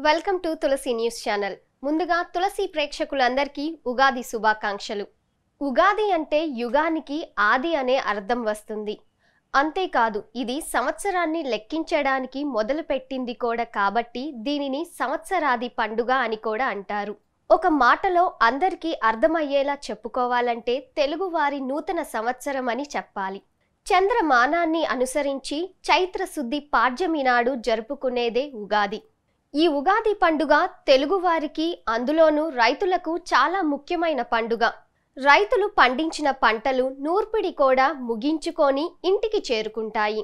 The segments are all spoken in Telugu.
Welcome to Tulasi news channel ముందుగా తులసి ప్రేక్షకులందరికీ ఉగాది శుభాకాంక్షలు ఉగాది అంటే యుగానికి ఆది అనే అర్థం వస్తుంది అంతేకాదు ఇది సంవత్సరాన్ని లెక్కించడానికి మొదలుపెట్టింది కూడా కాబట్టి దీనిని సంవత్సరాది పండుగ అని కూడా అంటారు ఒక మాటలో అందరికీ అర్థమయ్యేలా చెప్పుకోవాలంటే తెలుగువారి నూతన సంవత్సరం అని చెప్పాలి చంద్రమానాన్ని అనుసరించి చైత్ర శుద్ధి పాడ్యమి నాడు జరుపుకునేదే ఉగాది ఈ ఉగాది పండుగ తెలుగువారికి అందులోనూ రైతులకు చాలా ముఖ్యమైన పండుగ రైతులు పండించిన పంటలు నూర్పిడి కూడా ముగించుకొని ఇంటికి చేరుకుంటాయి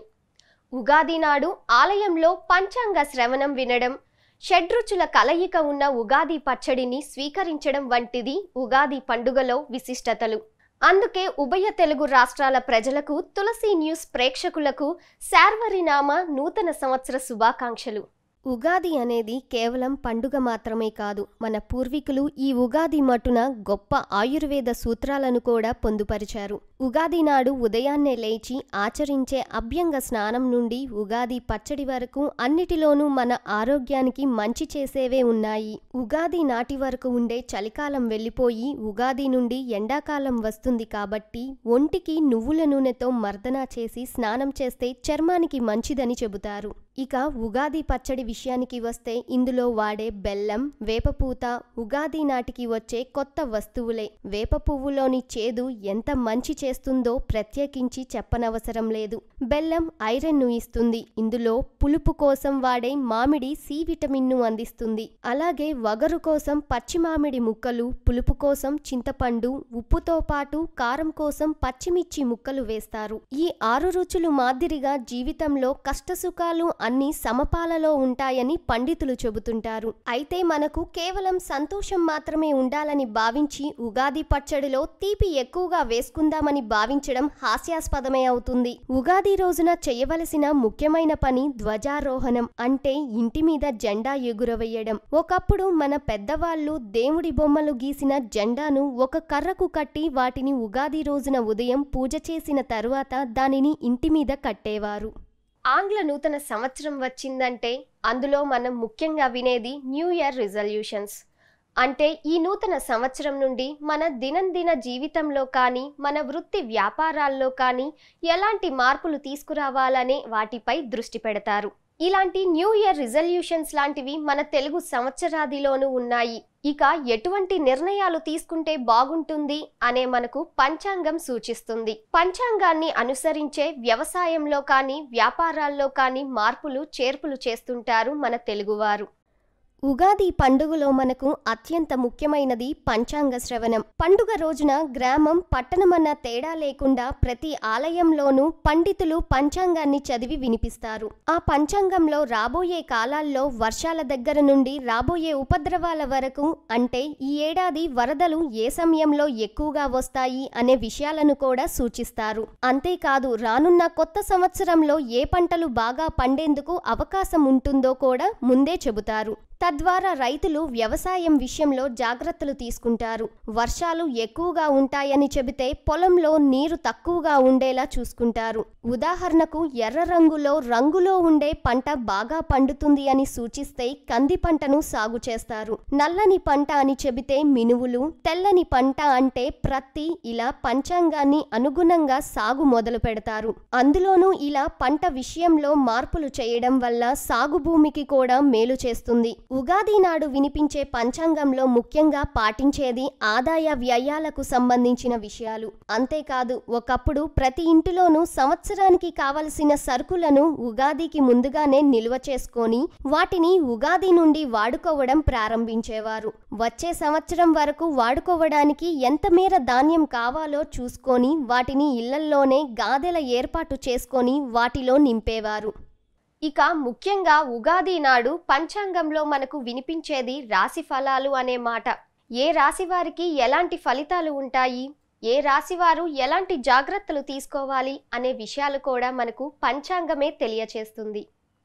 ఉగాది నాడు ఆలయంలో పంచాంగ శ్రవణం వినడం షడ్రుచుల కలయిక ఉన్న ఉగాది పచ్చడిని స్వీకరించడం వంటిది ఉగాది పండుగలో విశిష్టతలు అందుకే ఉభయ తెలుగు రాష్ట్రాల ప్రజలకు తులసి న్యూస్ ప్రేక్షకులకు శార్వరినామ నూతన సంవత్సర శుభాకాంక్షలు ఉగాది అనేది కేవలం పండుగ మాత్రమే కాదు మన పూర్వీకులు ఈ ఉగాది మటున గొప్ప ఆయుర్వేద సూత్రాలను కూడా పొందుపరిచారు ఉగాది నాడు ఉదయాన్నే లేచి ఆచరించే అభ్యంగ స్నానం నుండి ఉగాది పచ్చడి వరకు అన్నిటిలోనూ మన ఆరోగ్యానికి మంచి చేసేవే ఉన్నాయి ఉగాది నాటి వరకు ఉండే చలికాలం వెళ్ళిపోయి ఉగాది నుండి ఎండాకాలం వస్తుంది కాబట్టి ఒంటికి నువ్వుల నూనెతో మర్దన చేసి స్నానం చేస్తే చర్మానికి మంచిదని చెబుతారు ఇక ఉగాది పచ్చడి విషయానికి వస్తే ఇందులో వాడే బెల్లం వేపపూత ఉగాది నాటికి వచ్చే కొత్త వస్తువులే వేప పువ్వులోని చేదు ఎంత మంచి చేస్తుందో ప్రత్యేకించి చెప్పనవసరం లేదు బెల్లం ఐరన్ను ఇస్తుంది ఇందులో పులుపు కోసం వాడే మామిడి సి విటమిన్ను అందిస్తుంది అలాగే వగరు కోసం పచ్చి మామిడి ముక్కలు పులుపు కోసం చింతపండు ఉప్పుతో పాటు కారం కోసం పచ్చిమిర్చి ముక్కలు వేస్తారు ఈ ఆరు రుచులు మాదిరిగా జీవితంలో కష్టసుఖాలు అన్ని సమపాలలో ఉంటాయని పండితులు చెబుతుంటారు అయితే మనకు కేవలం సంతోషం మాత్రమే ఉండాలని భావించి ఉగాది పచ్చడిలో తీపి ఎక్కువగా వేసుకుందామని భావించడం హాస్యాస్పదమే అవుతుంది ఉగాది రోజున చేయవలసిన ముఖ్యమైన పని ధ్వజారోహణం అంటే ఇంటి మీద జెండా ఎగురవేయడం ఒకప్పుడు మన పెద్దవాళ్ళు దేవుడి బొమ్మలు గీసిన జెండాను ఒక కర్రకు కట్టి వాటిని ఉగాది రోజున ఉదయం పూజ చేసిన తరువాత దానిని ఇంటి మీద కట్టేవారు ఆంగ్ల నూతన సంవత్సరం వచ్చిందంటే అందులో మనం ముఖ్యంగా వినేది న్యూ ఇయర్ రిజల్యూషన్స్ అంటే ఈ నూతన సంవత్సరం నుండి మన దినందిన జీవితంలో కానీ మన వృత్తి వ్యాపారాల్లో కానీ ఎలాంటి మార్పులు తీసుకురావాలనే వాటిపై దృష్టి పెడతారు ఇలాంటి న్యూ ఇయర్ రిజల్యూషన్స్ లాంటివి మన తెలుగు సంవత్సరాదిలోనూ ఉన్నాయి ఇక ఎటువంటి నిర్ణయాలు తీసుకుంటే బాగుంటుంది అనే మనకు పంచాంగం సూచిస్తుంది పంచాంగాన్ని అనుసరించే వ్యవసాయంలో కానీ వ్యాపారాల్లో కానీ మార్పులు చేర్పులు చేస్తుంటారు మన తెలుగువారు ఉగాది పండుగలో మనకు అత్యంత ముఖ్యమైనది పంచాంగ శ్రవణం పండుగ రోజున గ్రామం పట్టణమన్న తేడా లేకుండా ప్రతి ఆలయంలోనూ పండితులు పంచాంగాన్ని చదివి వినిపిస్తారు ఆ పంచాంగంలో రాబోయే కాలాల్లో వర్షాల దగ్గర నుండి రాబోయే ఉపద్రవాల వరకు అంటే ఈ ఏడాది వరదలు ఏ సమయంలో ఎక్కువగా వస్తాయి అనే విషయాలను కూడా సూచిస్తారు అంతేకాదు రానున్న కొత్త సంవత్సరంలో ఏ పంటలు బాగా పండేందుకు అవకాశం ఉంటుందో కూడా ముందే చెబుతారు తద్వారా రైతులు వ్యవసాయం విషయంలో జాగ్రత్తలు తీసుకుంటారు వర్షాలు ఎక్కువగా ఉంటాయని చెబితే పొలంలో నీరు తక్కువగా ఉండేలా చూసుకుంటారు ఉదాహరణకు ఎర్ర రంగులో రంగులో ఉండే పంట బాగా పండుతుంది అని సూచిస్తే కంది పంటను సాగు చేస్తారు నల్లని పంట అని చెబితే మినువులు తెల్లని పంట అంటే ప్రత్తి ఇలా పంచాంగాన్ని అనుగుణంగా సాగు మొదలు పెడతారు అందులోనూ ఇలా పంట విషయంలో మార్పులు చేయడం వల్ల సాగు భూమికి కూడా మేలు చేస్తుంది ఉగాది నాడు వినిపించే పంచాంగంలో ముఖ్యంగా పాటించేది ఆదాయ వ్యయాలకు సంబంధించిన విషయాలు అంతేకాదు ఒకప్పుడు ప్రతి ఇంటిలోనూ సంవత్సరానికి కావలసిన సరుకులను ఉగాదికి ముందుగానే నిల్వ చేసుకొని వాటిని ఉగాది నుండి వాడుకోవడం ప్రారంభించేవారు వచ్చే సంవత్సరం వరకు వాడుకోవడానికి ఎంత మేర ధాన్యం కావాలో చూసుకొని వాటిని ఇళ్లల్లోనే గాదెల ఏర్పాటు చేసుకొని వాటిలో నింపేవారు ఇక ముఖ్యంగా ఉగాది నాడు పంచాంగంలో మనకు వినిపించేది రాశి ఫలాలు అనే మాట ఏ రాశి వారికి ఎలాంటి ఫలితాలు ఉంటాయి ఏ రాశివారు ఎలాంటి జాగ్రత్తలు తీసుకోవాలి అనే విషయాలు కూడా మనకు పంచాంగమే తెలియచేస్తుంది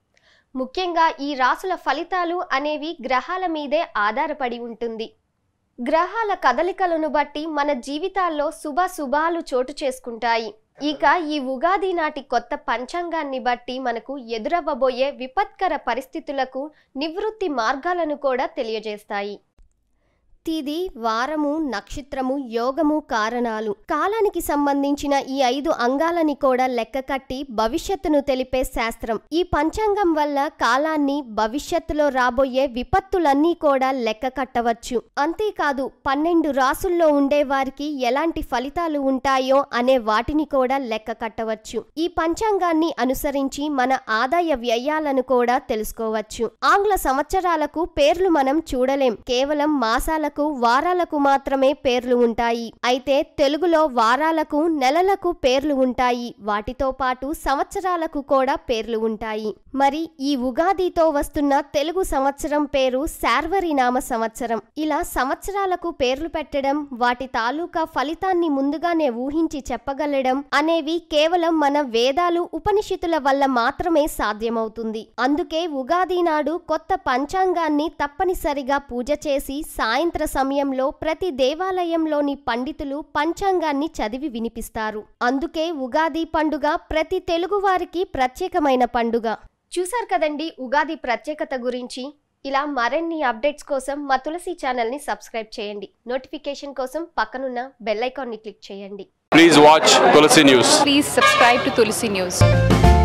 ముఖ్యంగా ఈ రాసుల ఫలితాలు అనేవి గ్రహాల మీదే ఆధారపడి ఉంటుంది గ్రహాల కదలికలను బట్టి మన జీవితాల్లో శుభ శుభాలు చోటు చేసుకుంటాయి ఇక ఈ ఉగాది నాటి కొత్త పంచాంగాన్ని బట్టి మనకు ఎదురవ్వబోయే విపత్కర పరిస్థితులకు నివృత్తి మార్గాలను కూడా తెలియజేస్తాయి తిది వారము నక్షత్రము యోగము కారణాలు కాలానికి సంబంధించిన ఈ ఐదు అంగాలని కూడా లెక్క కట్టి భవిష్యత్తును తెలిపే శాస్త్రం ఈ పంచాంగం వల్ల కాలాన్ని భవిష్యత్తులో రాబోయే విపత్తులన్నీ కూడా లెక్క కట్టవచ్చు అంతేకాదు పన్నెండు రాసుల్లో ఉండే వారికి ఎలాంటి ఫలితాలు ఉంటాయో అనే వాటిని కూడా లెక్క కట్టవచ్చు ఈ పంచాంగాన్ని అనుసరించి మన ఆదాయ వ్యయాలను కూడా తెలుసుకోవచ్చు ఆంగ్ల సంవత్సరాలకు పేర్లు మనం చూడలేం కేవలం మాసాలకు వారాలకు మాత్రమే పేర్లు ఉంటాయి అయితే తెలుగులో వారాలకు నెలలకు పేర్లు ఉంటాయి వాటితో పాటు సంవత్సరాలకు కూడా పేర్లు ఉంటాయి మరి ఈ ఉగాదితో వస్తున్న తెలుగు సంవత్సరం పేరు శార్వరి నామ సంవత్సరం ఇలా సంవత్సరాలకు పేర్లు పెట్టడం వాటి తాలూకా ఫలితాన్ని ముందుగానే ఊహించి చెప్పగలడం అనేవి కేవలం మన వేదాలు ఉపనిషత్తుల వల్ల మాత్రమే సాధ్యమవుతుంది అందుకే ఉగాది నాడు కొత్త పంచాంగాన్ని తప్పనిసరిగా పూజ చేసి సాయంత్ర సమయంలో ప్రతి దేవాలయంలోని పండితులు పంచాంగాన్ని చదివి వినిపిస్తారు అందుకే ఉగాది పండుగ ప్రతి తెలుగువారికి ప్రత్యేకమైన పండుగ చూశారు కదండి ఉగాది ప్రత్యేకత గురించి ఇలా మరిన్ని అప్డేట్స్ కోసం మా తులసి ఛానల్ని సబ్స్క్రైబ్ చేయండి నోటిఫికేషన్ కోసం పక్కనున్న బెల్ ఐకాన్ని క్లిక్ చేయండి Please watch Tulsi News. Please subscribe to Tulsi News.